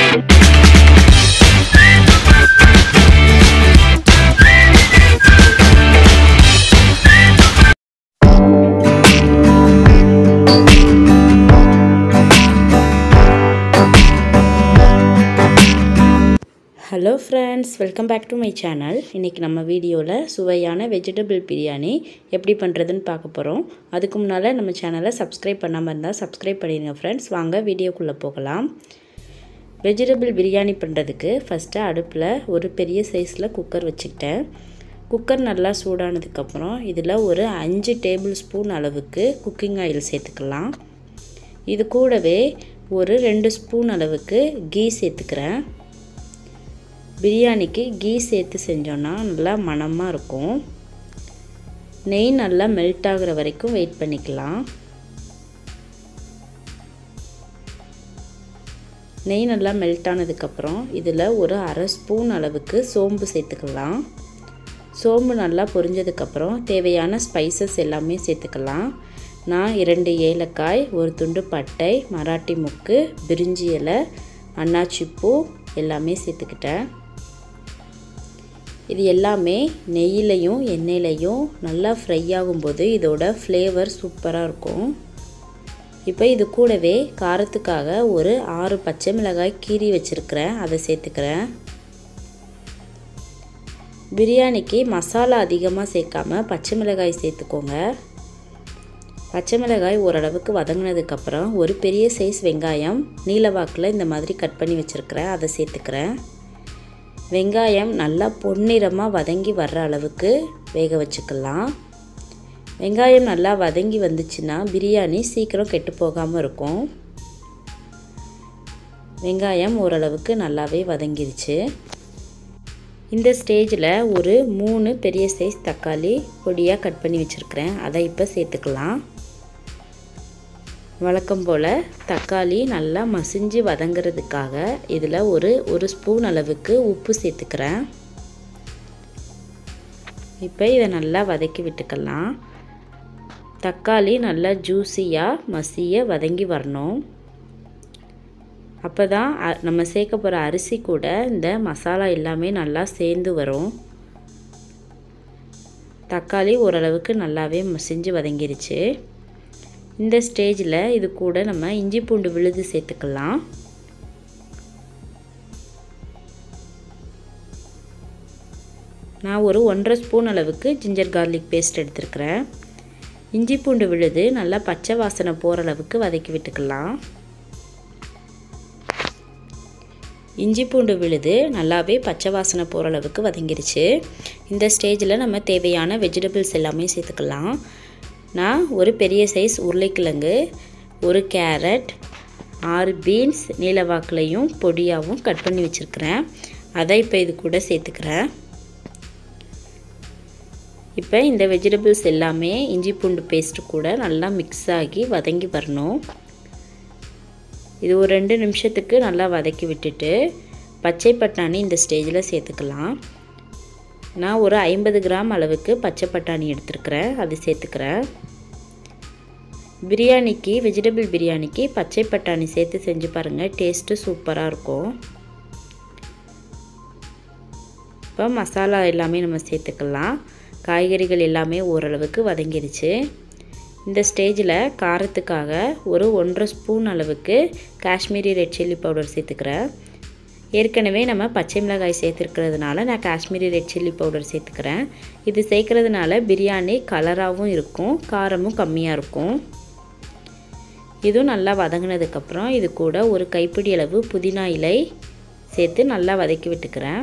hello friends welcome back to my channel இன்றைக்கி நம்ம வீடியோவில் சுவையான வெஜிடபிள் பிரியாணி எப்படி பண்ணுறதுன்னு பார்க்க போகிறோம் அதுக்கு முன்னால் நம்ம சேனலை சப்ஸ்கிரைப் பண்ணாமல் இருந்தால் சப்ஸ்கிரைப் பண்ணிடுங்க ஃப்ரெண்ட்ஸ் வாங்க வீடியோக்குள்ளே போகலாம் வெஜிடபிள் பிரியாணி பண்ணுறதுக்கு ஃபஸ்ட்டு அடுப்பில் ஒரு பெரிய சைஸில் குக்கர் வச்சுக்கிட்டேன் குக்கர் நல்லா சூடானதுக்கப்புறம் இதில் ஒரு அஞ்சு டேபிள் ஸ்பூன் அளவுக்கு குக்கிங் ஆயில் சேர்த்துக்கலாம் இது கூடவே ஒரு ரெண்டு ஸ்பூன் அளவுக்கு கீ சேர்த்துக்கிறேன் பிரியாணிக்கு கீ சேர்த்து செஞ்சோன்னா நல்லா மணமாக இருக்கும் நெய் நல்லா மெல்ட் ஆகிற வரைக்கும் வெயிட் பண்ணிக்கலாம் நெய் நல்லா மெல்ட் ஆனதுக்கப்புறம் இதில் ஒரு அரை ஸ்பூன் அளவுக்கு சோம்பு சேர்த்துக்கலாம் சோம்பு நல்லா பொரிஞ்சதுக்கப்புறம் தேவையான ஸ்பைசஸ் எல்லாமே சேர்த்துக்கலாம் நான் இரண்டு ஏலக்காய் ஒரு துண்டு பட்டை மராட்டி முக்கு பிரிஞ்சி இலை அன்னாச்சிப்பூ எல்லாமே சேர்த்துக்கிட்டேன் இது எல்லாமே நெய்யிலையும் எண்ணெயிலையும் நல்லா ஃப்ரை ஆகும்போது இதோட ஃப்ளேவர் சூப்பராக இருக்கும் இப்போ இது கூடவே காரத்துக்காக ஒரு ஆறு பச்சை மிளகாய் கீறி வச்சுருக்கிறேன் அதை சேர்த்துக்கிறேன் பிரியாணிக்கு மசாலா அதிகமாக சேர்க்காம பச்சை மிளகாய் சேர்த்துக்கோங்க பச்சை மிளகாய் ஓரளவுக்கு வதங்கினதுக்கப்புறம் ஒரு பெரிய சைஸ் வெங்காயம் நீலவாக்கில் இந்த மாதிரி கட் பண்ணி வச்சுருக்கிறேன் அதை சேர்த்துக்கிறேன் வெங்காயம் நல்லா பொன்னிறமாக வதங்கி வர்ற அளவுக்கு வேக வச்சுக்கலாம் வெங்காயம் நல்லா வதங்கி வந்துச்சுன்னா பிரியாணி சீக்கிரம் கெட்டு போகாமல் இருக்கும் வெங்காயம் ஓரளவுக்கு நல்லாவே வதங்கிருச்சு இந்த ஸ்டேஜில் ஒரு மூணு பெரிய சைஸ் தக்காளி பொடியாக கட் பண்ணி வச்சுருக்கிறேன் அதை இப்போ சேர்த்துக்கலாம் வழக்கம் போல் தக்காளி நல்லா மசிஞ்சு வதங்கிறதுக்காக இதில் ஒரு ஒரு ஸ்பூன் அளவுக்கு உப்பு சேர்த்துக்கிறேன் இப்போ இதை நல்லா வதக்கி விட்டுக்கலாம் தக்காளி நல்லா ஜூஸியாக மசிய வதங்கி வரணும் அப்போ தான் நம்ம சேர்க்க போகிற அரிசி கூட இந்த மசாலா எல்லாமே நல்லா சேர்ந்து வரும் தக்காளி ஓரளவுக்கு நல்லாவே மசிஞ்சு வதங்கிருச்சு இந்த ஸ்டேஜில் இது கூட நம்ம இஞ்சி பூண்டு விழுது சேர்த்துக்கலாம் நான் ஒரு ஒன்றரை ஸ்பூன் அளவுக்கு ஜிஞ்சர் கார்லிக் பேஸ்ட் எடுத்துருக்கிறேன் இஞ்சி பூண்டு விழுது நல்லா பச்சை வாசனை போகிற அளவுக்கு வதக்கி விட்டுக்கலாம் இஞ்சி பூண்டு விழுது நல்லாவே பச்சை வாசனை போகிற அளவுக்கு வதங்கிருச்சு இந்த ஸ்டேஜில் நம்ம தேவையான வெஜிடபிள்ஸ் எல்லாமே சேர்த்துக்கலாம் நான் ஒரு பெரிய சைஸ் உருளைக்கிழங்கு ஒரு கேரட் ஆறு பீன்ஸ் நீலவாக்கிலையும் பொடியாகவும் கட் பண்ணி வச்சுருக்கிறேன் அதை இப்போ இது கூட சேர்த்துக்கிறேன் இப்போ இந்த வெஜிடபிள்ஸ் எல்லாமே இஞ்சி பூண்டு பேஸ்ட்டு கூட நல்லா மிக்ஸ் ஆகி வதங்கி வரணும் இது ஒரு ரெண்டு நிமிஷத்துக்கு நல்லா வதக்கி விட்டுட்டு பச்சை பட்டாணி இந்த ஸ்டேஜில் சேர்த்துக்கலாம் நான் ஒரு ஐம்பது கிராம் அளவுக்கு பச்சை பட்டாணி எடுத்துருக்கிறேன் அது சேர்த்துக்கிறேன் பிரியாணிக்கு வெஜிடபிள் பிரியாணிக்கு பச்சை பட்டாணி சேர்த்து செஞ்சு பாருங்கள் டேஸ்ட்டு சூப்பராக இருக்கும் இப்போ மசாலா எல்லாமே நம்ம சேர்த்துக்கலாம் காய்கறிகள் எல்லாமே ஓரளவுக்கு வதங்கிடுச்சு இந்த ஸ்டேஜில் காரத்துக்காக ஒரு ஒன்றரை ஸ்பூன் அளவுக்கு காஷ்மீரி ரெட் சில்லி பவுடர் சேர்த்துக்கிறேன் ஏற்கனவே நம்ம பச்சை மிளகாய் சேர்த்துருக்கிறதுனால நான் காஷ்மீரி ரெட் சில்லி பவுடர் சேர்த்துக்கிறேன் இது சேர்க்குறதுனால பிரியாணி கலராகவும் இருக்கும் காரமும் கம்மியாக இருக்கும் இதுவும் நல்லா வதங்கினதுக்கப்புறம் இது கூட ஒரு கைப்பிடி அளவு புதினா இலை சேர்த்து நல்லா வதக்கி விட்டுக்கிறேன்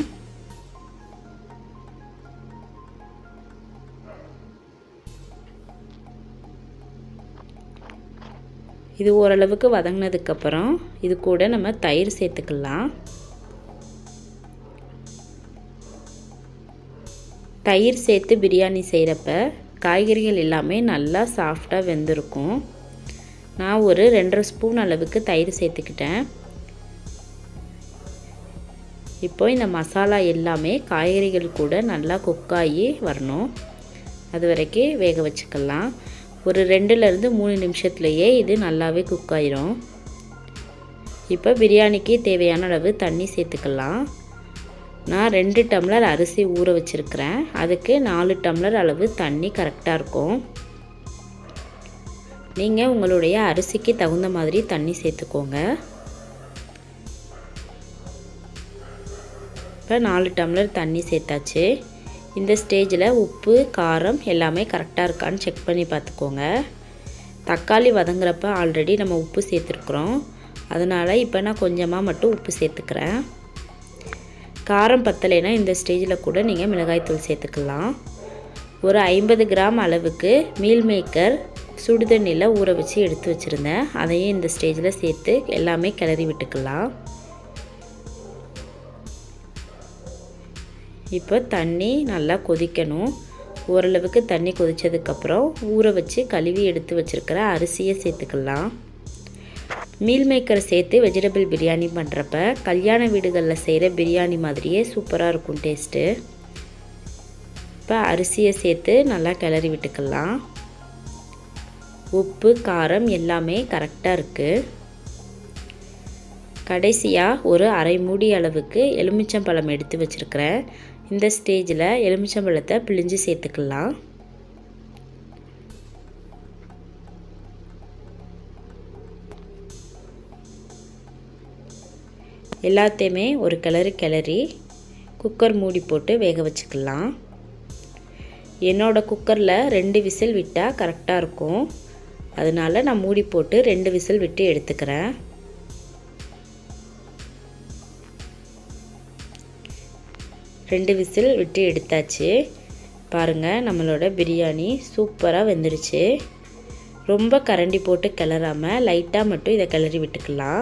இது ஓரளவுக்கு வதங்கினதுக்கப்புறம் இது கூட நம்ம தயிர் சேர்த்துக்கலாம் தயிர் சேர்த்து பிரியாணி செய்கிறப்ப காய்கறிகள் எல்லாமே நல்லா சாஃப்டாக வெந்திருக்கும் நான் ஒரு ரெண்டரை ஸ்பூன் அளவுக்கு தயிர் சேர்த்துக்கிட்டேன் இப்போ இந்த மசாலா எல்லாமே காய்கறிகள் கூட நல்லா குக்காகி வரணும் அது வரைக்கும் வேக வச்சுக்கலாம் ஒரு ரெண்டுலேருந்து மூணு நிமிஷத்துலையே இது நல்லாவே குக் ஆயிரும் இப்போ பிரியாணிக்கு தேவையான அளவு தண்ணி சேர்த்துக்கலாம் நான் ரெண்டு டம்ளர் அரிசி ஊற வச்சுருக்கிறேன் அதுக்கு நாலு டம்ளர் அளவு தண்ணி கரெக்டாக இருக்கும் நீங்கள் உங்களுடைய அரிசிக்கு தகுந்த மாதிரி தண்ணி சேர்த்துக்கோங்க இப்போ நாலு டம்ளர் தண்ணி சேர்த்தாச்சு இந்த ஸ்டேஜில் உப்பு காரம் எல்லாமே கரெக்டாக இருக்கான்னு செக் பண்ணி பார்த்துக்கோங்க தக்காளி வதங்குறப்ப ஆல்ரெடி நம்ம உப்பு சேர்த்துருக்குறோம் அதனால் இப்போ நான் கொஞ்சமாக மட்டும் உப்பு சேர்த்துக்கிறேன் காரம் பத்தலைன்னா இந்த ஸ்டேஜில் கூட நீங்கள் மிளகாய்த்தூள் சேர்த்துக்கலாம் ஒரு ஐம்பது கிராம் அளவுக்கு மீல் மேக்கர் சுடுதண்ணியில் ஊற வச்சு எடுத்து வச்சுருந்தேன் அதையும் இந்த ஸ்டேஜில் சேர்த்து எல்லாமே கிளறி விட்டுக்கலாம் இப்போ தண்ணி நல்லா கொதிக்கணும் ஓரளவுக்கு தண்ணி கொதித்ததுக்கப்புறம் ஊற வச்சு கழுவி எடுத்து வச்சுருக்கிற அரிசியை சேர்த்துக்கலாம் மீல் மேக்கரை சேர்த்து வெஜிடபிள் பிரியாணி பண்ணுறப்ப கல்யாண வீடுகளில் செய்கிற பிரியாணி மாதிரியே சூப்பராக இருக்கும் டேஸ்ட்டு இப்போ அரிசியை சேர்த்து நல்லா கிளறி விட்டுக்கலாம் உப்பு காரம் எல்லாமே கரெக்டாக இருக்குது கடைசியாக ஒரு அரை மூடி அளவுக்கு எலுமிச்சம்பழம் எடுத்து வச்சுருக்கிறேன் இந்த ஸ்டேஜில் எலுமிச்சம்பழத்தை பிழிஞ்சு சேர்த்துக்கலாம் எல்லாத்தையுமே ஒரு கிளறி கிளறி குக்கர் மூடி போட்டு வேக வச்சுக்கலாம் என்னோடய குக்கரில் ரெண்டு விசில் விட்டால் கரெக்டாக இருக்கும் அதனால் நான் மூடி போட்டு ரெண்டு விசில் விட்டு எடுத்துக்கிறேன் ரெண்டு விசில் விட்டு எடுத்தாச்சு பாருங்கள் நம்மளோட பிரியாணி சூப்பராக வெந்துடுச்சு ரொம்ப கரண்டி போட்டு கிளறாமல் லைட்டாக மட்டும் இதை கிளறி விட்டுக்கலாம்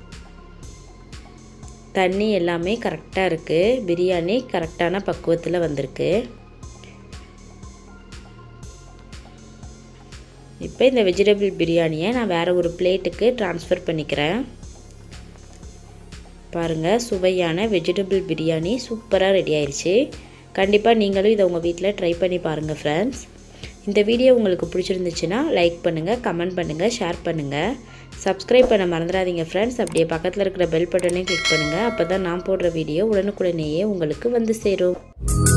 தண்ணி எல்லாமே கரெக்டாக இருக்குது பிரியாணி கரெக்டான பக்குவத்தில் வந்திருக்கு இப்போ இந்த வெஜிடபிள் பிரியாணியை நான் வேறு ஒரு பிளேட்டுக்கு ட்ரான்ஸ்ஃபர் பண்ணிக்கிறேன் பாருங்கள் சுவையான வெஜிடபிள் பிரியாணி சூப்பராக ரெடி ஆயிடுச்சு கண்டிப்பாக நீங்களும் இதை உங்கள் வீட்டில் ட்ரை பண்ணி பாருங்கள் ஃப்ரெண்ட்ஸ் இந்த வீடியோ உங்களுக்கு பிடிச்சிருந்துச்சுன்னா லைக் பண்ணுங்கள் கமெண்ட் பண்ணுங்கள் ஷேர் பண்ணுங்கள் சப்ஸ்கிரைப் பண்ண மறந்துடாதீங்க ஃப்ரெண்ட்ஸ் அப்படியே பக்கத்தில் இருக்கிற பெல் பட்டனையும் கிளிக் பண்ணுங்கள் அப்போ தான் நான் போடுற வீடியோ உடனுக்குடனேயே உங்களுக்கு வந்து சேரும்